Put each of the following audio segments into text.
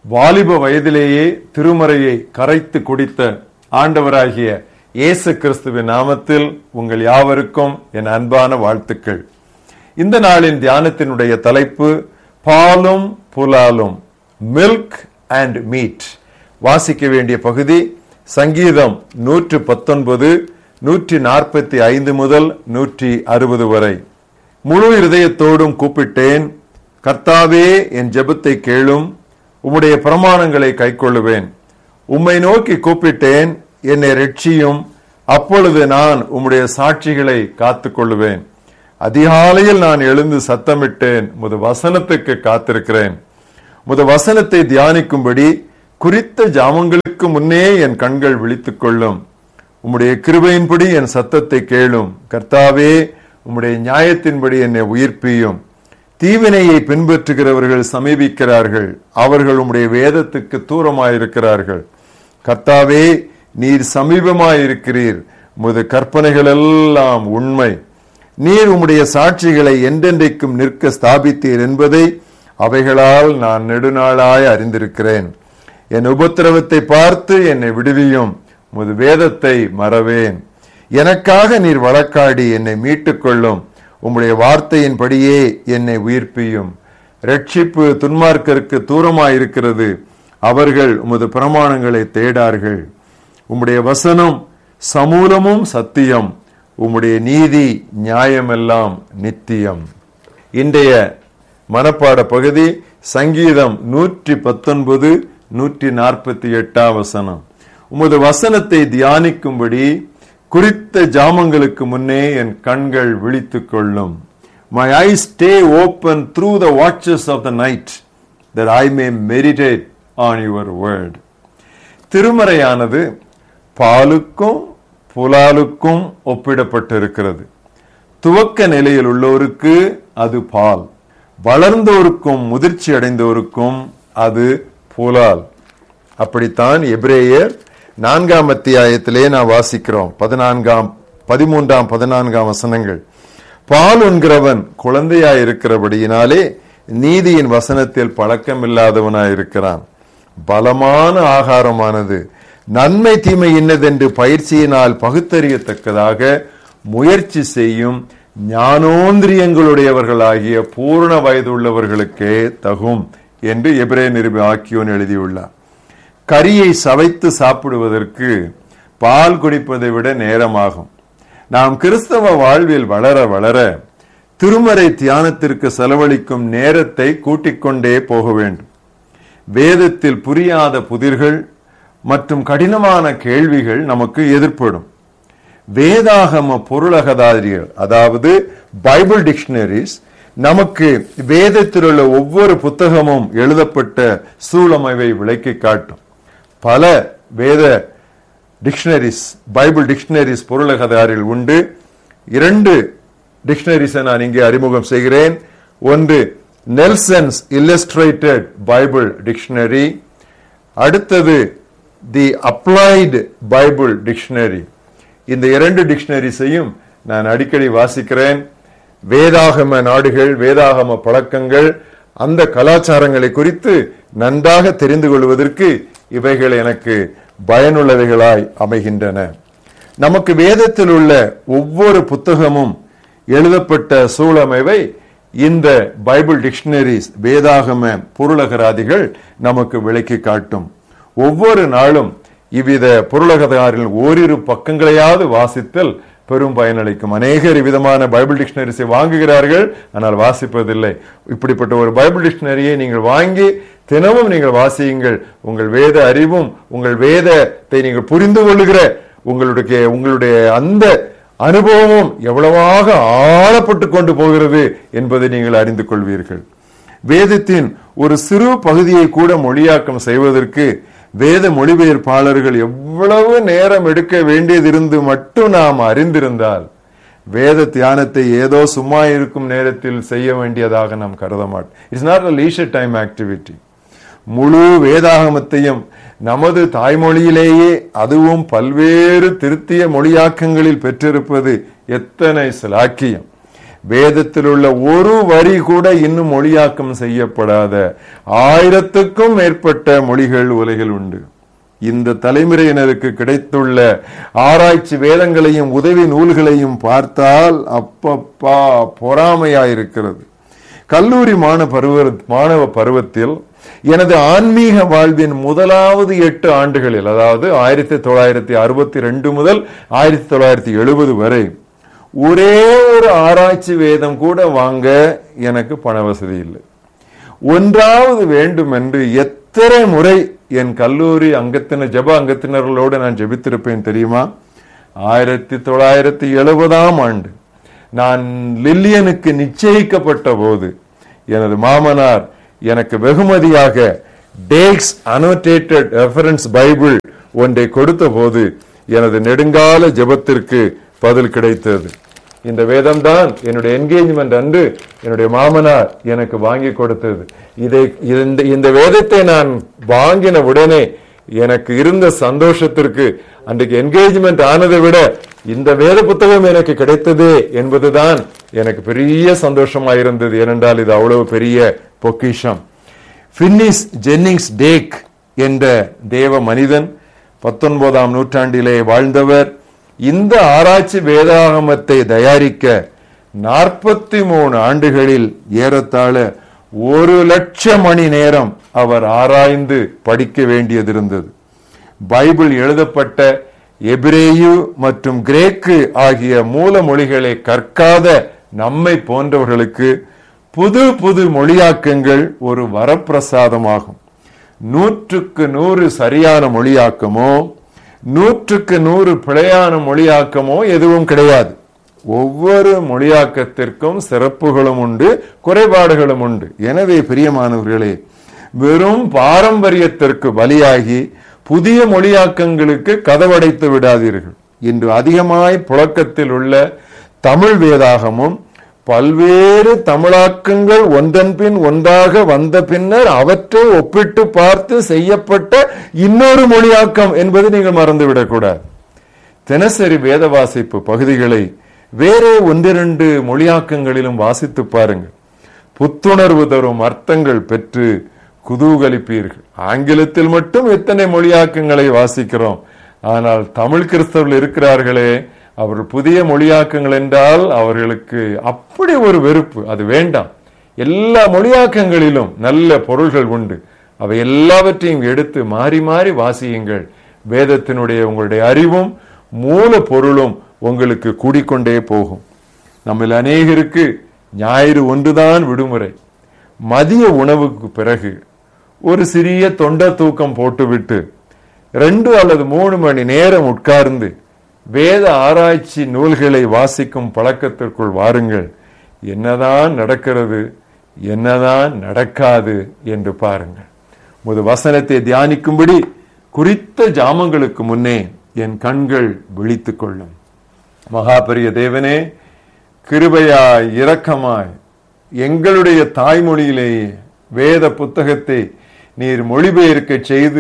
வாலிப வயதிலேயே திருமறையை கரைத்து குடித்த ஆண்டவராகிய இயேசு கிறிஸ்துவின் நாமத்தில் உங்கள் யாவருக்கும் என் அன்பான வாழ்த்துக்கள் இந்த நாளின் தியானத்தினுடைய தலைப்பு பாலும் புலாலும் மில்க் அண்ட் மீட் வாசிக்க வேண்டிய பகுதி சங்கீதம் நூற்று பத்தொன்பது நூற்றி நாற்பத்தி ஐந்து முதல் நூற்றி அறுபது வரை முழு இருதயத்தோடும் கூப்பிட்டேன் கர்த்தாவே என் ஜெபத்தை கேளும் உம்முடைய பிரமாணங்களை கைக்கொள்ளுவேன் உம்மை நோக்கி கூப்பிட்டேன் என்னை ரட்சியும் அப்பொழுது நான் உம்முடைய சாட்சிகளை காத்துக் கொள்ளுவேன் அதிகாலையில் நான் எழுந்து சத்தமிட்டேன் முது வசனத்துக்கு காத்திருக்கிறேன் முத வசனத்தை தியானிக்கும்படி குறித்த ஜாமங்களுக்கு முன்னே என் கண்கள் விழித்துக் கொள்ளும் உம்முடைய கிருபையின்படி என் சத்தத்தை கேளும் கர்த்தாவே உம்முடைய நியாயத்தின்படி என்னை உயிர்ப்பியும் தீவினையை பின்பற்றுகிறவர்கள் சமீபிக்கிறார்கள் அவர்கள் உம்முடைய வேதத்துக்கு தூரமாயிருக்கிறார்கள் கர்த்தாவே நீர் சமீபமாயிருக்கிறீர் உமது கற்பனைகள் எல்லாம் உண்மை நீர் உம்முடைய சாட்சிகளை என்றென்றைக்கும் நிற்க ஸ்தாபித்தீர் என்பதை அவைகளால் நான் நெடுநாளாய் அறிந்திருக்கிறேன் என் உபத்திரவத்தை பார்த்து என்னை விடுவியும் உமது வேதத்தை மறவேன் எனக்காக நீர் வழக்காடி என்னை மீட்டுக் கொள்ளும் உம்முடைய வார்த்தையின்படியே என்னை உயிர்ப்பியும் ரட்சிப்பு துன்மார்க்கருக்கு தூரமாயிருக்கிறது அவர்கள் உமது பிரமாணங்களை தேடார்கள் உம்முடைய வசனம் சமூலமும் சத்தியம் உம்முடைய நீதி நியாயமெல்லாம் நித்தியம் இன்றைய மனப்பாட பகுதி சங்கீதம் நூற்றி பத்தொன்பது நூற்றி நாற்பத்தி எட்டாம் வசனம் உமது வசனத்தை தியானிக்கும்படி குறித்த ஜாமங்களுக்கு முன்னே என் கண்கள் விழித்துக் கொள்ளும் my I stay open through the watches of the night that I may meditate on your word திருமறையானது பாலுக்கும் புலாலுக்கும் ஒப்பிடப்பட்டிருக்கிறது துவக்க நிலையில் உள்ளோருக்கு அது பால் வளர்ந்தோருக்கும் முதிர்ச்சி அடைந்தோருக்கும் அது புலால் அப்படித்தான் எபிரேயர் நான்காம் அத்தியாயத்திலே நான் வாசிக்கிறோம் பதினான்காம் பதிமூன்றாம் பதினான்காம் வசனங்கள் பால் உண்கிறவன் குழந்தையாய் இருக்கிறபடியினாலே நீதியின் வசனத்தில் பழக்கம் இல்லாதவனாய் இருக்கிறான் பலமான ஆகாரமானது நன்மை தீமை இன்னதென்று பயிற்சியினால் பகுத்தறியத்தக்கதாக முயற்சி செய்யும் ஞானோந்திரியங்களுடையவர்களாகிய பூர்ண வயதுள்ளவர்களுக்கே தகும் என்று எபிரே நிருபி ஆக்கியோன் எழுதியுள்ளார் கரியை சவைத்து சாப்பிடுவதற்கு பால் குடிப்பதை விட நேரமாகும் நாம் கிறிஸ்தவ வாழ்வில் வளர வளர திருமறை தியானத்திற்கு செலவழிக்கும் நேரத்தை கூட்டிக் கொண்டே போக வேண்டும் வேதத்தில் புரியாத புதிர்கள் மற்றும் கடினமான கேள்விகள் நமக்கு எதிர்ப்படும் வேதாகம பொருளகதாரிகள் அதாவது பைபிள் டிக்ஷனரிஸ் நமக்கு வேதத்தில் உள்ள ஒவ்வொரு புத்தகமும் எழுதப்பட்ட சூழமைவை விளக்கி காட்டும் பல வேத டிக்ஷனரிஸ் பைபிள் டிக்ஷனரிஸ் பொருளகதாரில் உண்டு இரண்டு டிக்ஷனரிஸை நான் இங்கே அறிமுகம் செய்கிறேன் ஒன்று நெல்சன்ஸ் இல்லஸ்ட்ரேட்டட் பைபிள் டிக்ஷனரி அடுத்தது தி அப்ளைடு பைபிள் டிக்ஷனரி இந்த இரண்டு டிக்ஷனரிஸையும் நான் அடிக்கடி வாசிக்கிறேன் வேதாகம நாடுகள் வேதாகம பழக்கங்கள் அந்த கலாச்சாரங்களை குறித்து நன்றாக தெரிந்து கொள்வதற்கு இவைகள் எனக்கு பயனுள்ளவைகளாய் அமைகின்றன நமக்கு வேதத்தில் உள்ள ஒவ்வொரு புத்தகமும் எழுதப்பட்ட சூழமைவை இந்த பைபிள் டிக்ஷனரிஸ் வேதாகம பொருளகராதிகள் நமக்கு விளக்கி காட்டும் ஒவ்வொரு நாளும் இவ்வித பொருளகதாரில் ஓரிரு பக்கங்களையாவது வாசித்தல் பெரும் பயனளிக்கும் அநேகர் விதமான பைபிள் டிக்ஷனரிஸை வாங்குகிறார்கள் ஆனால் வாசிப்பதில்லை இப்படிப்பட்ட ஒரு பைபிள் டிக்ஷனரியை நீங்கள் வாங்கி தினமும் நீங்கள் வாசியுங்கள் உங்கள் வேத அறிவும் உங்கள் வேதத்தை நீங்கள் புரிந்து கொள்ளுகிற உங்களுடைய உங்களுடைய அந்த அனுபவமும் எவ்வளவாக ஆழப்பட்டு கொண்டு போகிறது என்பதை நீங்கள் அறிந்து கொள்வீர்கள் வேதத்தின் ஒரு சிறு பகுதியை கூட மொழியாக்கம் செய்வதற்கு வேத மொழிபெயர்ப்பாளர்கள் எவ்வளவு நேரம் எடுக்க வேண்டியதிருந்து மட்டும் நாம் அறிந்திருந்தால் வேத தியானத்தை ஏதோ சும்மா இருக்கும் நேரத்தில் செய்ய வேண்டியதாக நாம் கருத மாட்டோம் it's not a leisure time activity முழு வேதாகமத்தையும் நமது தாய்மொழியிலேயே அதுவும் பல்வேறு திருத்திய மொழியாக்கங்களில் பெற்றிருப்பது எத்தனை சிலாக்கியம் வேதத்தில் உள்ள ஒரு வரி கூட இன்னும் மொழியாக்கம் செய்யப்படாத ஆயிரத்துக்கும் மேற்பட்ட மொழிகள் உலகில் உண்டு இந்த தலைமுறையினருக்கு கிடைத்துள்ள ஆராய்ச்சி வேதங்களையும் உதவி நூல்களையும் பார்த்தால் அப்பப்பா பொறாமையாயிருக்கிறது கல்லூரி மாணவ பருவ மாணவ பருவத்தில் எனது ஆன்மீக வாழ்வின் முதலாவது எட்டு ஆண்டுகளில் அதாவது ஆயிரத்தி தொள்ளாயிரத்தி அறுபத்தி ரெண்டு முதல் ஆயிரத்தி தொள்ளாயிரத்தி எழுபது வரை ஒரே ஒரு ஆராய்ச்சி வேதம் கூட வாங்க எனக்கு பண வசதி இல்லை ஒன்றாவது வேண்டும் என்று எத்தனை முறை என் கல்லூரி அங்கத்தினர் ஜப அங்கத்தினர்களோடு நான் ஜெபித்திருப்பேன் தெரியுமா ஆயிரத்தி தொள்ளாயிரத்தி எழுபதாம் ஆண்டு நான் லில்லியனுக்கு நிச்சயிக்கப்பட்ட போது எனது மாமனார் எனக்கு வெகுமதியாக டேக்ஸ் அனோட்டேட்டட் ரெஃபரன்ஸ் பைபிள் ஒன்றை கொடுத்த போது எனது நெடுங்கால ஜெபத்திற்கு பதில் கிடைத்தது இந்த வேதம் தான் என்னுடைய என்கேஜ்மெண்ட் அன்று என்னுடைய மாமனார் எனக்கு வாங்கி கொடுத்தது இதை இந்த இந்த வேதத்தை நான் வாங்கின உடனே எனக்கு இருந்த சந்தோஷத்திற்கு அன்றைக்கு என்கேஜ்மெண்ட் ஆனதை விட இந்த வேத புத்தகம் எனக்கு கிடைத்ததே என்பதுதான் எனக்கு பெரிய சந்தோஷமா இருந்தது ஏனென்றால் இது அவ்வளவு பெரிய பொக்கிஷம் பின்னிஸ் ஜென்னிங்ஸ் டேக் என்ற தேவ மனிதன் பத்தொன்பதாம் நூற்றாண்டிலே வாழ்ந்தவர் இந்த ஆராய்ச்சி வேதாகமத்தை தயாரிக்க நாற்பத்தி மூணு ஆண்டுகளில் ஏறத்தாழ ஒரு லட்சம் மணி நேரம் அவர் ஆராய்ந்து படிக்க வேண்டியது இருந்தது பைபிள் எழுதப்பட்ட எபிரேயு மற்றும் கிரேக்கு ஆகிய மூல மொழிகளை கற்காத நம்மை போன்றவர்களுக்கு புது புது மொழியாக்கங்கள் ஒரு வரப்பிரசாதமாகும் நூற்றுக்கு நூறு சரியான மொழியாக்கமோ நூற்றுக்கு நூறு பிழையான மொழியாக்கமோ எதுவும் கிடையாது ஒவ்வொரு மொழியாக்கத்திற்கும் சிறப்புகளும் உண்டு குறைபாடுகளும் உண்டு எனவே பிரியமானவர்களே வெறும் பாரம்பரியத்திற்கு பலியாகி புதிய மொழியாக்கங்களுக்கு கதவடைத்து விடாதீர்கள் இன்று அதிகமாய் புழக்கத்தில் உள்ள தமிழ் வேதாகமும் பல்வேறு தமிழாக்கங்கள் ஒன்றன் பின் ஒன்றாக வந்த பின்னர் அவற்றை ஒப்பிட்டு பார்த்து செய்யப்பட்ட இன்னொரு மொழியாக்கம் என்பது நீங்கள் மறந்துவிடக்கூடாது தினசரி வேத வாசிப்பு பகுதிகளை வேறே ஒன்றிரண்டு மொழியாக்கங்களிலும் வாசித்து பாருங்கள் புத்துணர்வு தரும் அர்த்தங்கள் பெற்று குதூகலிப்பீர்கள் ஆங்கிலத்தில் மட்டும் எத்தனை மொழியாக்கங்களை வாசிக்கிறோம் ஆனால் தமிழ் கிறிஸ்தவர்கள் இருக்கிறார்களே அவர்கள் புதிய மொழியாக்கங்கள் என்றால் அவர்களுக்கு அப்படி ஒரு வெறுப்பு அது வேண்டாம் எல்லா மொழியாக்கங்களிலும் நல்ல பொருள்கள் உண்டு அவை எல்லாவற்றையும் எடுத்து மாறி மாறி வாசியுங்கள் வேதத்தினுடைய உங்களுடைய அறிவும் மூல பொருளும் உங்களுக்கு கூடிக்கொண்டே போகும் நம்ம அநேகருக்கு ஞாயிறு ஒன்றுதான் விடுமுறை மதிய உணவுக்கு பிறகு ஒரு சிறிய தொண்ட தூக்கம் போட்டுவிட்டு ரெண்டு அல்லது மூணு மணி நேரம் உட்கார்ந்து வேத ஆராய்ச்சி நூல்களை வாசிக்கும் பழக்கத்திற்குள் வாருங்கள் என்னதான் நடக்கிறது என்னதான் நடக்காது என்று பாருங்கள் முது வசனத்தை தியானிக்கும்படி குறித்த ஜாமங்களுக்கு முன்னே என் கண்கள் விழித்துக் கொள்ளும் மகாபரிய தேவனே கிருபையாய் இரக்கமாய் எங்களுடைய தாய்மொழியிலேயே வேத புத்தகத்தை நீர் மொழிபெயர்க்க செய்து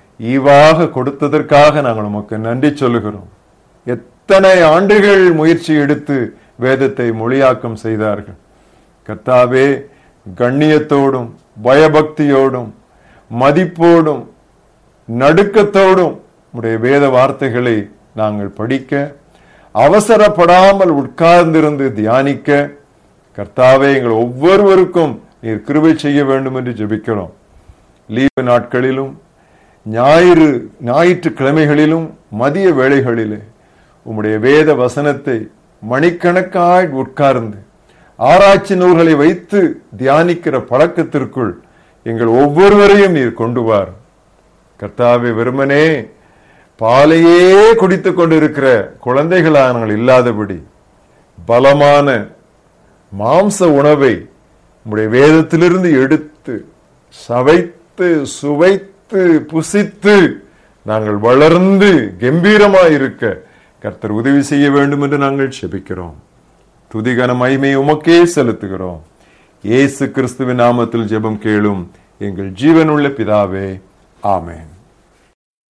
ஈவாக கொடுத்ததற்காக நாங்கள் உமக்கு நன்றி சொல்லுகிறோம் எத்தனை ஆண்டுகள் முயற்சி எடுத்து வேதத்தை மொழியாக்கம் செய்தார்கள் கர்த்தாவே கண்ணியத்தோடும் பயபக்தியோடும் மதிப்போடும் நடுக்கத்தோடும் உடைய வேத வார்த்தைகளை நாங்கள் படிக்க அவசரப்படாமல் உட்கார்ந்திருந்து தியானிக்க கர்த்தாவே எங்கள் ஒவ்வொருவருக்கும் நீர் கிருபை செய்ய வேண்டும் என்று ஜெபிக்கிறோம் லீவு நாட்களிலும் ஞாயிறு ஞாயிற்றுக்கிழமைகளிலும் மதிய வேளைகளிலே உம்முடைய வேத வசனத்தை மணிக்கணக்காய் உட்கார்ந்து ஆராய்ச்சி நூல்களை வைத்து தியானிக்கிற பழக்கத்திற்குள் எங்கள் ஒவ்வொருவரையும் நீர் கொண்டு வார் கர்த்தாவே வெறுமனே பாலையே குடித்துக் கொண்டிருக்கிற குழந்தைகளாக நாங்கள் இல்லாதபடி பலமான மாம்ச உணவை உம்முடைய வேதத்திலிருந்து எடுத்து சவைத்து சுவைத்து புசித்து நாங்கள் வளர்ந்து கம்பீரமாய் இருக்க கர்த்தர் உதவி செய்ய வேண்டும் என்று நாங்கள் செபிக்கிறோம் துதிகன மகிமை உமக்கே செலுத்துகிறோம் இயேசு கிறிஸ்துவின் நாமத்தில் ஜெபம் கேளும் எங்கள் ஜீவனுள்ள பிதாவே ஆமென்